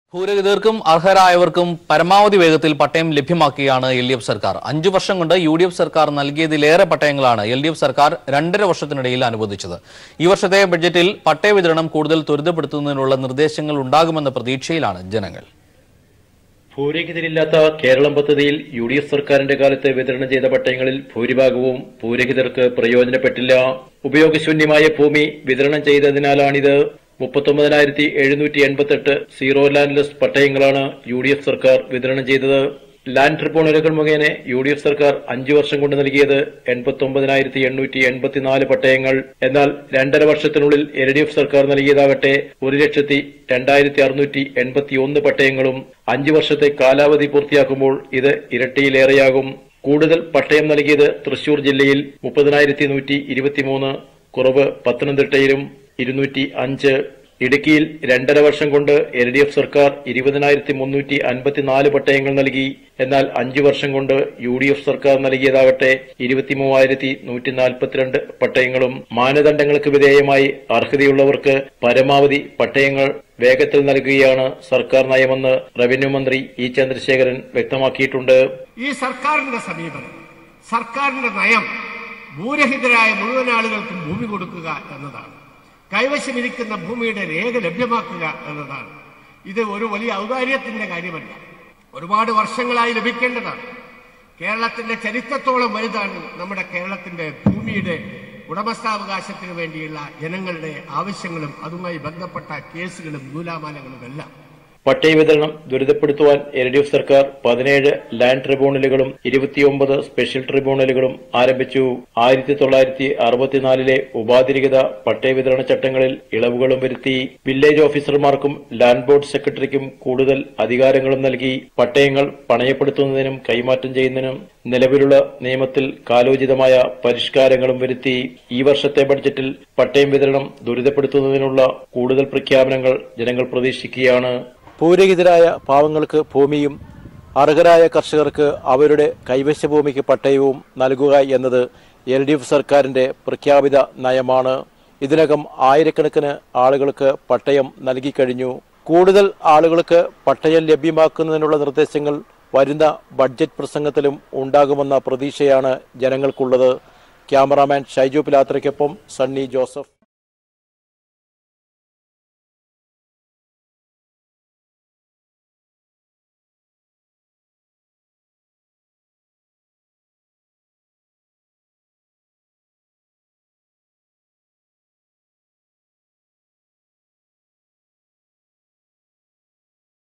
ഭൂരഹിതർക്കും അർഹരായവർക്കും പരമാവധി വേഗത്തിൽ പട്ടയം ലഭ്യമാക്കുകയാണ് എൽ ഡി എഫ് സർക്കാർ അഞ്ചു വർഷം കൊണ്ട് യു ഡി എഫ് സർക്കാർ നൽകിയതിലേറെ പട്ടയങ്ങളാണ് എൽ ഡി എഫ് സർക്കാർ രണ്ടര വർഷത്തിനിടയിൽ അനുവദിച്ചത് ഈ വർഷത്തെ ബഡ്ജറ്റിൽ പട്ടയ വിതരണം കൂടുതൽ ത്വരിതപ്പെടുത്തുന്നതിനുള്ള നിർദ്ദേശങ്ങൾ ഉണ്ടാകുമെന്ന പ്രതീക്ഷയിലാണ് ജനങ്ങൾ ഭൂരഹിതരില്ലാത്ത കേരളം പദ്ധതിയിൽ യു ഡി എഫ് സർക്കാരിന്റെ കാലത്ത് വിതരണം ചെയ്ത പട്ടയങ്ങളിൽ ഭൂരിഭാഗവും ഭൂരഹിതർക്ക് പ്രയോജനപ്പെട്ടില്ല ഉപയോഗശൂന്യമായ ഭൂമി വിതരണം ചെയ്തതിനാലാണിത് മുപ്പത്തൊമ്പതിനായിരത്തി എഴുന്നൂറ്റി എൺപത്തെട്ട് സീറോ ലാൻഡ്ലെസ് പട്ടയങ്ങളാണ് യു ഡി എഫ് സർക്കാർ വിതരണം ചെയ്തത് ലാൻഡ് ട്രിബ്യൂണലുകൾ മുഖേന യു ഡി എഫ് സർക്കാർ അഞ്ചു വർഷം കൊണ്ട് നൽകിയത് എൺപത്തൊമ്പതിനായിരത്തി എണ്ണൂറ്റി എൺപത്തിനാല് പട്ടയങ്ങൾ എന്നാൽ രണ്ടര വർഷത്തിനുള്ളിൽ എൽ ഡി എഫ് സർക്കാർ നൽകിയതാകട്ടെ ഒരു ലക്ഷത്തി രണ്ടായിരത്തി അറുന്നൂറ്റി എൺപത്തി ഒന്ന് പട്ടയങ്ങളും അഞ്ചു വർഷത്തെ കാലാവധി പൂർത്തിയാക്കുമ്പോൾ ഇത് ഇരട്ടിയിലേറെയാകും കൂടുതൽ പട്ടയം നൽകിയത് തൃശൂർ ജില്ലയിൽ മുപ്പതിനായിരത്തി നൂറ്റി ഇരുപത്തിമൂന്ന് കുറവ് പത്തനംതിട്ടയിലും ഇരുന്നൂറ്റി അഞ്ച് ഇടുക്കിയിൽ രണ്ടര വർഷം കൊണ്ട് എൽ ഡി എഫ് സർക്കാർ ഇരുപതിനായിരത്തി മുന്നൂറ്റി അൻപത്തിനാല് പട്ടയങ്ങൾ നൽകി എന്നാൽ അഞ്ചു വർഷം കൊണ്ട് യു ഡി എഫ് സർക്കാർ നൽകിയതാകട്ടെ ഇരുപത്തിമൂവായിരത്തി നൂറ്റി നാൽപ്പത്തിരണ്ട് പട്ടയങ്ങളും മാനദണ്ഡങ്ങൾക്ക് വിധേയമായി അർഹതയുള്ളവർക്ക് പരമാവധി പട്ടയങ്ങൾ വേഗത്തിൽ നൽകുകയാണ് സർക്കാർ നയമെന്ന് റവന്യൂ മന്ത്രി ഇ ചന്ദ്രശേഖരൻ വ്യക്തമാക്കിയിട്ടുണ്ട് ഈ സർക്കാരിന്റെ സമീപനം സർക്കാരിന്റെ നയം ഭൂരഹിതരായ മുഴുവൻ ആളുകൾക്കും ഭൂമി കൊടുക്കുക എന്നതാണ് കൈവശമിരിക്കുന്ന ഭൂമിയുടെ രേഖ ലഭ്യമാക്കുക എന്നതാണ് ഇത് ഒരു വലിയ ഔദാര്യത്തിന്റെ കാര്യമല്ല ഒരുപാട് വർഷങ്ങളായി ലഭിക്കേണ്ടതാണ് കേരളത്തിന്റെ ചരിത്രത്തോളം വലുതാണ് നമ്മുടെ കേരളത്തിന്റെ ഭൂമിയുടെ ഉടമസ്ഥാവകാശത്തിന് വേണ്ടിയുള്ള ജനങ്ങളുടെ ആവശ്യങ്ങളും അതുമായി ബന്ധപ്പെട്ട കേസുകളും നൂലാമാലകളും എല്ലാം പട്ടയ വിതരണം ദുരിതപ്പെടുത്തുവാൻ എൽ ഡി എഫ് സർക്കാർ പതിനേഴ് ലാൻഡ് ട്രിബ്യൂണലുകളും ഇരുപത്തിയൊമ്പത് സ്പെഷ്യൽ ട്രിബ്യൂണലുകളും ആരംഭിച്ചു ആയിരത്തി തൊള്ളായിരത്തി അറുപത്തിനാലിലെ ഉപാധിരഹിത പട്ടയ വിതരണ ചട്ടങ്ങളിൽ ഇളവുകളും വരുത്തി വില്ലേജ് ഓഫീസർമാർക്കും ലാൻഡ് ബോർഡ് സെക്രട്ടറിക്കും കൂടുതൽ അധികാരങ്ങളും നൽകി പട്ടയങ്ങൾ പണയപ്പെടുത്തുന്നതിനും കൈമാറ്റം ചെയ്യുന്നതിനും നിലവിലുള്ള നിയമത്തിൽ കാലോചിതമായ പരിഷ്കാരങ്ങളും വരുത്തി ഈ വർഷത്തെ ബഡ്ജറ്റിൽ പട്ടയം വിതരണം ദുരിതപ്പെടുത്തുന്നതിനുള്ള കൂടുതൽ പ്രഖ്യാപനങ്ങൾ ജനങ്ങൾ പ്രതീക്ഷിക്കുകയാണ് ഭൂരഹിതരായ പാവങ്ങൾക്ക് ഭൂമിയും അർഹരായ കർഷകർക്ക് അവരുടെ കൈവശ ഭൂമിക്ക് പട്ടയവും നൽകുക എന്നത് എൽ ഡി എഫ് സർക്കാരിന്റെ പ്രഖ്യാപിത നയമാണ് ഇതിനകം ആയിരക്കണക്കിന് ആളുകൾക്ക് പട്ടയം നൽകിക്കഴിഞ്ഞു കൂടുതൽ ആളുകൾക്ക് പട്ടയം ലഭ്യമാക്കുന്നതിനുള്ള നിർദ്ദേശങ്ങൾ വരുന്ന ബഡ്ജറ്റ് പ്രസംഗത്തിലും ഉണ്ടാകുമെന്ന പ്രതീക്ഷയാണ് ജനങ്ങൾക്കുള്ളത് ക്യാമറാമാൻ ഷൈജു പിലാത്രയ്ക്കൊപ്പം സണ്ണി ജോസഫ്